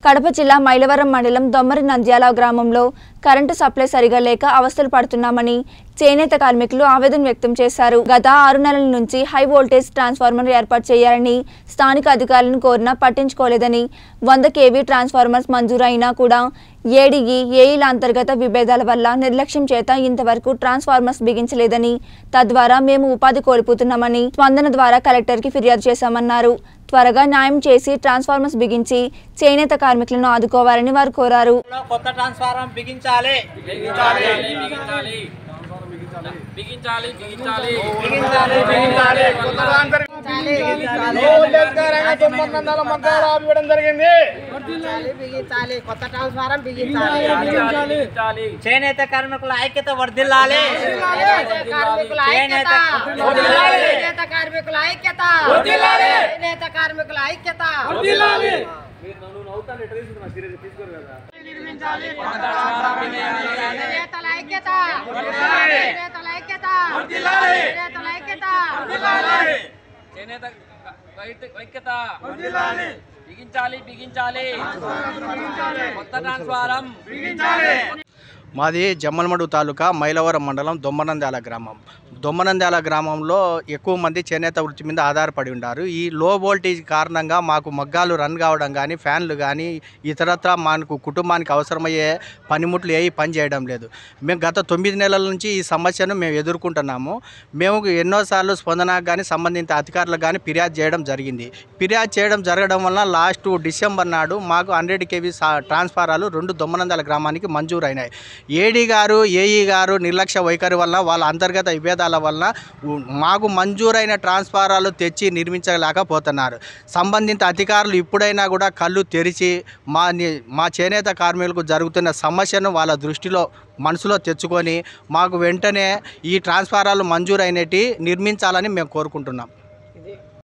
కడప జిల్లా మైలవరం మండలం దొమ్మరి నంద్యాల గ్రామంలో కరెంటు సప్లై సరిగా లేక అవస్థలు పడుతున్నామని చేనేత కార్మికులు ఆవేదన వ్యక్తం చేశారు గత ఆరు నెలల నుంచి హై వోల్టేజ్ ట్రాన్స్ఫార్మర్ ఏర్పాటు చేయాలని స్థానిక అధికారులను కోరినా పట్టించుకోలేదని వంద కేవీ ట్రాన్స్ఫార్మర్స్ మంజూరు అయినా కూడా ఏడీఈ ఏఈల అంతర్గత విభేదాల వల్ల నిర్లక్ష్యం చేత ఇంతవరకు ట్రాన్స్ఫార్మర్స్ బిగించలేదని తద్వారా మేము ఉపాధి కోల్పోతున్నామని స్పందన ద్వారా కలెక్టర్కి ఫిర్యాదు చేశామన్నారు త్వరగా న్యాయం చేసి ట్రాన్స్ఫార్మర్స్ బిగించి చేనేత కార్మికులను ఆదుకోవాలని వారు కోరారు లో కొత్త ట్రాన్స్ఫారం బిగించాలి బిగించాలి బిగించాలి బిగించాలి బిగించాలి బిగించాలి బిగించాలి బిగించాలి బిగించాలి కొత్త ట్రాన్స్ఫారం బిగించాలి బిగించాలి చేనేత కార్మికుల ఐక్యత వర్ధిల్లాలి కార్మికుల ఐక్యత చేనేత కార్మికుల ఐక్యత చేనేత కార్మికుల ఐక్యత చేనేతల ఐక్యత చేనేతల ఐక్యత చేనేతల ఐక్యత చేనేత వైద్య- ఐక్యత బిగించాలి బిగించాలి కొత్త ట్రాన్స్ఫారం మాది జమ్మలమడు తాలూకా మైలవరం మండలం దొమ్మనంద్యాల గ్రామం దొమ్మనంద్యాల గ్రామంలో ఎక్కువ మంది చేనేత వృత్తి మీద ఆధారపడి ఉన్నారు ఈ లో వోల్టేజ్ కారణంగా మాకు మగ్గాలు రన్ కావడం కానీ ఫ్యాన్లు కానీ ఇతరత్ర మనకు కుటుంబానికి అవసరమయ్యే పనిముట్లు ఏవి పని చేయడం లేదు మేము గత తొమ్మిది నెలల నుంచి ఈ సమస్యను మేము ఎదుర్కొంటున్నాము మేము ఎన్నోసార్లు స్పందనకు కానీ సంబంధిత అధికారులకు కానీ ఫిర్యాదు చేయడం జరిగింది ఫిర్యాదు చేయడం జరగడం వల్ల లాస్ట్ డిసెంబర్ నాడు మాకు హండ్రెడ్ కేవీ ట్రాన్స్ఫారాలు రెండు దొమ్మనందాల గ్రామానికి మంజూరు అయినాయి ఏడీ గారు ఏఈ గారు నిర్లక్ష్య వైఖరి వల్ల వాళ్ళ అంతర్గత విభేదాల వల్ల ఉ- మాకు మంజూరైన ట్రాన్స్ఫారాలు తెచ్చి నిర్మించలేకపోతున్నారు సంబంధిత అధికారులు ఇప్పుడైనా కూడా కళ్ళు తెరిచి మా ని- మా చేనేత కార్మికులకు జరుగుతున్న సమస్యను వాళ్ళ దృష్టిలో మనసులో తెచ్చుకొని మాకు వెంటనే ఈ ట్రాన్స్ఫారాలు మంజూరైనటి నిర్మించాలని మేము కోరుకుంటున్నాం